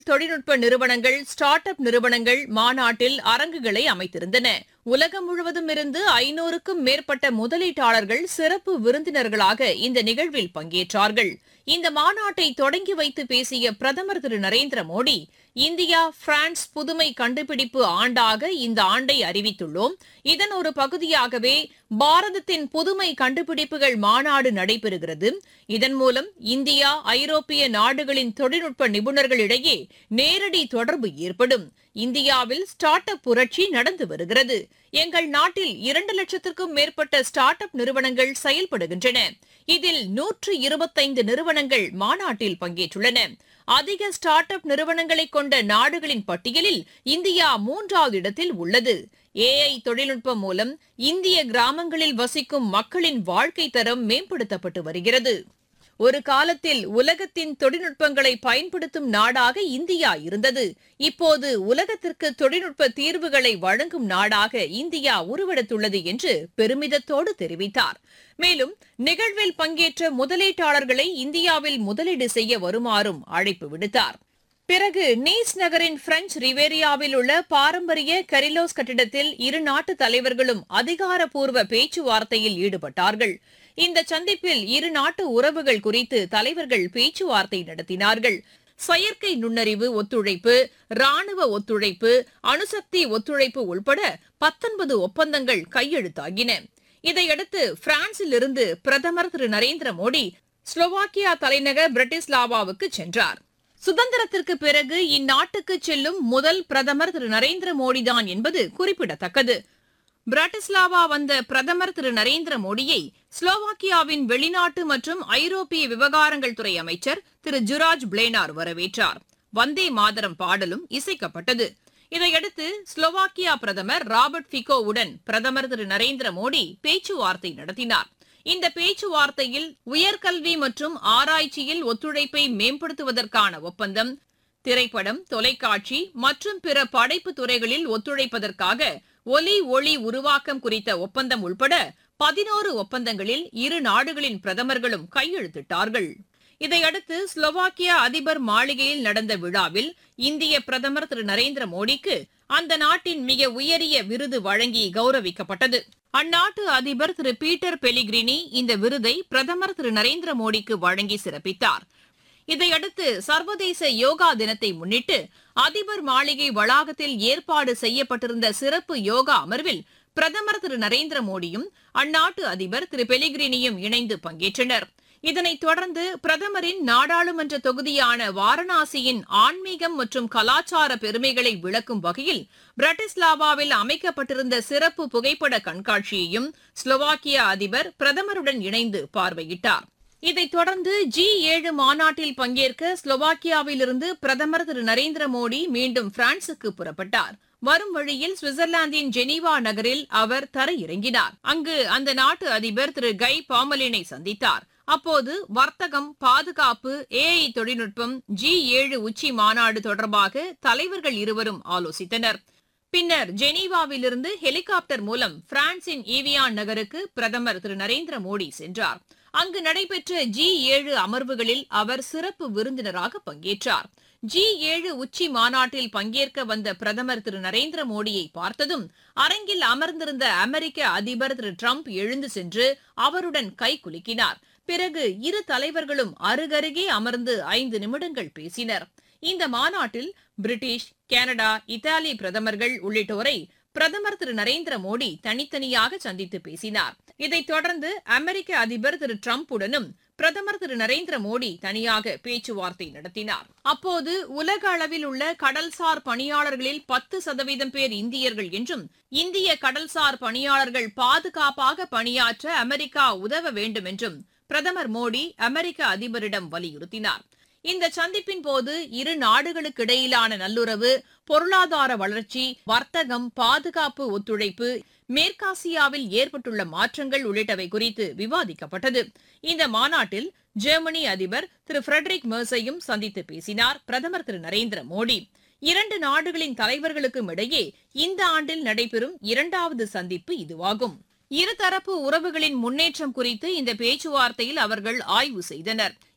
தொழில்நுட்ப நிறுவனங்கள் start up நிறுவனங்கள் மாநாட்டில் அரங்குகளை அமைத்திருந்தன உலகம் முழுவதும் இருந்து ஐநூறுக்கும் மேற்பட்ட முதலீட்டாளர்கள் சிறப்பு விருந்தினர்களாக இந்த நிகழ்வில் பங்கேற்றார்கள் இந்த மாநாட்டை தொடங்கி வைத்து பேசிய பிரதமர் திரு நரேந்திர மோடி இந்தியா பிரான்ஸ் புதுமை கண்டுபிடிப்பு ஆண்டாக இந்த ஆண்டை அறிவித்துள்ளோம் இதன் ஒரு பகுதியாகவே பாரதத்தின் புதுமை கண்டுபிடிப்புகள் மாநாடு நடைபெறுகிறது இதன் மூலம் இந்தியா ஐரோப்பிய நாடுகளின் தொழில்நுட்ப நிபுணர்களிடையே நேரடி தொடர்பு ஏற்படும் இந்தியாவில் ஸ்டார்ட் அப் புரட்சி நடந்து வருகிறது எங்கள் நாட்டில் இரண்டு லட்சத்திற்கும் மேற்பட்ட ஸ்டார்ட் அப் நிறுவனங்கள் செயல்படுகின்றன இதில் நூற்று இருபத்தைந்து நிறுவனங்கள் மாநாட்டில் பங்கேற்றுள்ளன அதிக ஸ்டார்ட் அப் நிறுவனங்களை கொண்ட நாடுகளின் பட்டியலில் இந்தியா மூன்றாவது இடத்தில் உள்ளது ஏஐ தொழில்நுட்பம் மூலம் இந்திய கிராமங்களில் வசிக்கும் மக்களின் வாழ்க்கை தரம் மேம்படுத்தப்பட்டு வருகிறது ஒரு காலத்தில் உலகத்தின் தொழில்நுட்பங்களை பயன்படுத்தும் நாடாக இந்தியா இருந்தது இப்போது உலகத்திற்கு தொழில்நுட்ப தீர்வுகளை வழங்கும் நாடாக இந்தியா உருவெடுத்துள்ளது என்று பெருமிதத்தோடு தெரிவித்தார் மேலும் நிகழ்வில் பங்கேற்ற முதலீட்டாளர்களை இந்தியாவில் முதலீடு செய்ய வருமாறும் அழைப்பு விடுத்தார் பிறகு நீஸ் நகரின் பிரெஞ்சு ரிவேரியாவில் உள்ள பாரம்பரிய கரிலோஸ் கட்டிடத்தில் இரு நாட்டு தலைவர்களும் அதிகாரப்பூர்வ பேச்சுவார்த்தையில் ஈடுபட்டார்கள் இந்த சந்திப்பில் இரு நாட்டு உறவுகள் குறித்து தலைவர்கள் பேச்சுவார்த்தை நடத்தினார்கள் செயற்கை நுண்ணறிவு ஒத்துழைப்பு ராணுவ ஒத்துழைப்பு அணுசக்தி ஒத்துழைப்பு உள்பட பத்தொன்பது ஒப்பந்தங்கள் கையெழுத்தாகின இதையடுத்து பிரான்சில் இருந்து பிரதமர் திரு நரேந்திர மோடி ஸ்லோவாக்கியா தலைநகர் பிரட்டிஸ்லாவாவுக்கு சென்றார் சுதந்திரத்திற்கு பிறகு இந்நாட்டுக்கு செல்லும் முதல் பிரதமர் திரு நரேந்திர மோடிதான் என்பது குறிப்பிடத்தக்கது பிராட்டிஸ்லாவா வந்த பிரதமர் திரு நரேந்திர மோடியை ஸ்லோவாக்கியாவின் வெளிநாட்டு மற்றும் ஐரோப்பிய விவகாரங்கள் துறை அமைச்சர் திரு ஜுராஜ் பிளேனார் வரவேற்றார் வந்தே மாதரம் பாடலும் இசைக்கப்பட்டது இதையடுத்து ஸ்லோவாக்கியா பிரதமர் ராபர்ட் ஃபிகோவுடன் பிரதமர் திரு நரேந்திர மோடி பேச்சுவார்த்தை நடத்தினார் இந்த பேச்சுவார்த்தையில் உயர்கல்வி மற்றும் ஆராய்ச்சியில் ஒத்துழைப்பை மேம்படுத்துவதற்கான ஒப்பந்தம் திரைப்படம் தொலைக்காட்சி மற்றும் பிற படைப்பு துறைகளில் ஒத்துழைப்பதற்காக ஒலி ஒளி உருவாக்கம் குறித்த ஒப்பந்தம் உள்பட பதினோரு ஒப்பந்தங்களில் இரு நாடுகளின் பிரதமர்களும் கையெழுத்திட்டார்கள் இதையடுத்து ஸ்லோவாக்கியா அதிபர் மாளிகையில் நடந்த விழாவில் இந்திய பிரதமர் திரு நரேந்திர மோடிக்கு அந்த நாட்டின் மிக உயரிய விருது வழங்கி கௌரவிக்கப்பட்டது அந்நாட்டு அதிபர் திரு பீட்டர் பெலிகிரினி இந்த விருதை பிரதமர் திரு நரேந்திர மோடிக்கு வழங்கி சிறப்பித்தார் இதையடுத்து சர்வதேச யோகா தினத்தை முன்னிட்டு அதிபர் மாளிகை வளாகத்தில் ஏற்பாடு செய்யப்பட்டிருந்த சிறப்பு யோகா அமர்வில் பிரதமர் திரு நரேந்திர மோடியும் அந்நாட்டு அதிபர் திரு பெலிகிரினியும் இணைந்து பங்கேற்றனர் இதனைத் தொடர்ந்து பிரதமரின் நாடாளுமன்ற தொகுதியான வாரணாசியின் ஆன்மீகம் மற்றும் கலாச்சார பெருமைகளை விளக்கும் வகையில் பிரட்டிஸ்லாவாவில் அமைக்கப்பட்டிருந்த சிறப்பு புகைப்பட கண்காட்சியையும் ஸ்லோவாக்கியா அதிபர் பிரதமருடன் இணைந்து பார்வையிட்டார் இதைத் தொடர்ந்து ஜி ஏழு மாநாட்டில் பங்கேற்க ஸ்லோவாக்கியாவிலிருந்து பிரதமர் திரு நரேந்திர மோடி மீண்டும் பிரான்சுக்கு புறப்பட்டார் வரும் வழியில் சுவிட்சர்லாந்தின் ஜெனீவா நகரில் அவர் தரையிறங்கினார் அங்கு அந்த நாட்டு அதிபர் திரு கை பாமலினை சந்தித்தார் அப்போது வர்த்தகம் பாதுகாப்பு ஏஐ தொழில்நுட்பம் ஜி ஏழு உச்சி மாநாடு தொடர்பாக தலைவர்கள் இருவரும் ஆலோசித்தனர் பின்னர் ஜெனீவாவிலிருந்து ஹெலிகாப்டர் மூலம் பிரான்சின் ஈவியான் நகருக்கு பிரதமர் திரு நரேந்திர மோடி சென்றார் அங்கு நடைபெற்ற ஜி ஏழு அமர்வுகளில் அவர் சிறப்பு விருந்தினராக பங்கேற்றார் ஜி ஏழு உச்சி மாநாட்டில் பங்கேற்க வந்த பிரதமர் திரு நரேந்திர மோடியை பார்த்ததும் அரங்கில் அமர்ந்திருந்த அமெரிக்க அதிபர் திரு டிரம்ப் எழுந்து சென்று அவருடன் கை குலுக்கினார் பிறகு இரு தலைவர்களும் அருகருகே அமர்ந்து ஐந்து நிமிடங்கள் பேசினர் இந்த மாநாட்டில் பிரிட்டிஷ் கனடா இத்தாலி பிரதமர்கள் உள்ளிட்டோரை பிரதமர் திரு நரேந்திர மோடி தனித்தனியாக சந்தித்து பேசினார் இதைத் தொடர்ந்து அமெரிக்க அதிபர் திரு டிரம்புடனும் பிரதமர் திரு நரேந்திர மோடி தனியாக பேச்சுவார்த்தை நடத்தினார் அப்போது உலக அளவில் உள்ள கடல்சார் பணியாளர்களில் பத்து சதவீதம் பேர் இந்தியர்கள் என்றும் இந்திய கடல்சார் பணியாளர்கள் பாதுகாப்பாக பணியாற்ற அமெரிக்கா உதவ வேண்டும் என்றும் பிரதமர் மோடி அமெரிக்க அதிபரிடம் வலியுறுத்தினார் இந்த சந்திப்பின் போது இரு நாடுகளுக்கு இடையிலான நல்லுறவு பொருளாதார வளர்ச்சி வர்த்தகம் பாதுகாப்பு ஒத்துழைப்பு மேற்காசியாவில் ஏற்பட்டுள்ள மாற்றங்கள் உள்ளிட்டவை குறித்து விவாதிக்கப்பட்டது இந்த மாநாட்டில் ஜெர்மனி அதிபர் திரு ஃபிரெடரிக் மெர்ஸையும் சந்தித்து பேசினார் பிரதமர் திரு நரேந்திர மோடி இரண்டு நாடுகளின் தலைவர்களுக்கும் இடையே இந்த ஆண்டில் நடைபெறும் இரண்டாவது சந்திப்பு இதுவாகும் இருதரப்பு உறவுகளின் முன்னேற்றம் குறித்து இந்த பேச்சுவார்த்தையில் அவர்கள் ஆய்வு செய்தனர்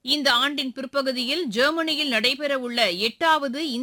இந்த ஆண்டின் பிற்பகுதியில் ஜெர்மனியில் நடைபெறவுள்ள எட்டாவது